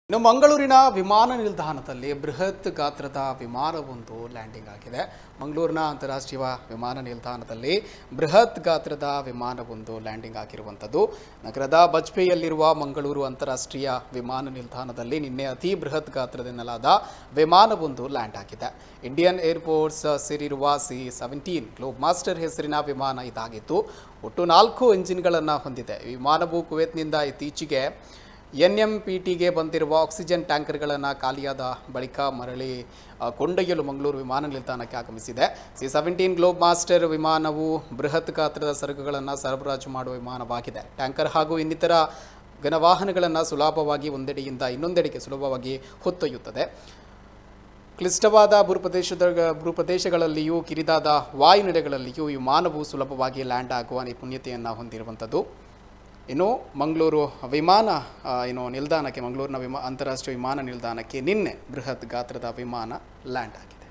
ಇನ್ನು ಮಂಗಳೂರಿನ ವಿಮಾನ ನಿಲ್ದಾಣದಲ್ಲಿ ಬೃಹತ್ ಗಾತ್ರದ ವಿಮಾನವೊಂದು ಲ್ಯಾಂಡಿಂಗ್ ಆಗಿದೆ ಮಂಗಳೂರಿನ ಅಂತಾರಾಷ್ಟ್ರೀಯ ವಿಮಾನ ನಿಲ್ದಾಣದಲ್ಲಿ ಬೃಹತ್ ಗಾತ್ರದ ವಿಮಾನವೊಂದು ಲ್ಯಾಂಡಿಂಗ್ ಆಗಿರುವಂಥದ್ದು ನಗರದ ಬಜ್ಪೆಯಲ್ಲಿರುವ ಮಂಗಳೂರು ಅಂತಾರಾಷ್ಟ್ರೀಯ ವಿಮಾನ ನಿಲ್ದಾಣದಲ್ಲಿ ನಿನ್ನೆ ಅತಿ ಬೃಹತ್ ಗಾತ್ರದೆನ್ನಲಾದ ವಿಮಾನವೊಂದು ಲ್ಯಾಂಡ್ ಆಗಿದೆ ಇಂಡಿಯನ್ ಏರ್ಫೋರ್ಸ್ ಸೇರಿರುವ ಸಿ ಸೆವೆಂಟೀನ್ ಗ್ಲೋಬ್ ಮಾಸ್ಟರ್ ಹೆಸರಿನ ವಿಮಾನ ಇದಾಗಿದ್ದು ಒಟ್ಟು ನಾಲ್ಕು ಎಂಜಿನ್ಗಳನ್ನು ಹೊಂದಿದೆ ಈ ವಿಮಾನವು ಕುವೆತ್ನಿಂದ ಇತ್ತೀಚೆಗೆ ಎನ್ ಎಂ ಪಿ ಟಿಗೆ ಬಂದಿರುವ ಆಕ್ಸಿಜನ್ ಟ್ಯಾಂಕರ್ಗಳನ್ನು ಖಾಲಿಯಾದ ಬಳಿಕ ಮರಳಿ ಆ, ಕೊಂಡೊಯ್ಯಲು ಮಂಗಳೂರು ವಿಮಾನ ನಿಲ್ದಾಣಕ್ಕೆ ಆಗಮಿಸಿದೆ ಸಿ ಸೆವೆಂಟೀನ್ ಗ್ಲೋಬ್ ಮಾಸ್ಟರ್ ವಿಮಾನವು ಬೃಹತ್ ಗಾತ್ರದ ಸರಕುಗಳನ್ನು ಸರಬರಾಜು ಮಾಡುವ ವಿಮಾನವಾಗಿದೆ ಟ್ಯಾಂಕರ್ ಹಾಗೂ ಇನ್ನಿತರ ಘನವಾಹನಗಳನ್ನು ಸುಲಭವಾಗಿ ಒಂದೆಡೆಯಿಂದ ಇನ್ನೊಂದೆಡೆಗೆ ಸುಲಭವಾಗಿ ಹೊತ್ತೊಯ್ಯುತ್ತದೆ ಕ್ಲಿಷ್ಟವಾದ ಭೂಪ್ರದೇಶದ ಭೂಪ್ರದೇಶಗಳಲ್ಲಿಯೂ ಕಿರಿದಾದ ವಾಯುನೆಲೆಗಳಲ್ಲಿಯೂ ಈ ವಿಮಾನವು ಸುಲಭವಾಗಿ ಲ್ಯಾಂಡ್ ಆಗುವ ನಿಪುಣ್ಯತೆಯನ್ನು ಹೊಂದಿರುವಂಥದ್ದು ಇನ್ನು ಮಂಗಳೂರು ವಿಮಾನ ಆ, ಏನು ನಿಲ್ದಾಣಕ್ಕೆ ಮಂಗಳೂರಿನ ವಿಮಾ ಅಂತಾರಾಷ್ಟ್ರೀಯ ವಿಮಾನ ನಿಲ್ದಾಣಕ್ಕೆ ನಿನ್ನೆ ಬೃಹತ್ ಗಾತ್ರದ ವಿಮಾನ ಲ್ಯಾಂಡ್ ಆಗಿದೆ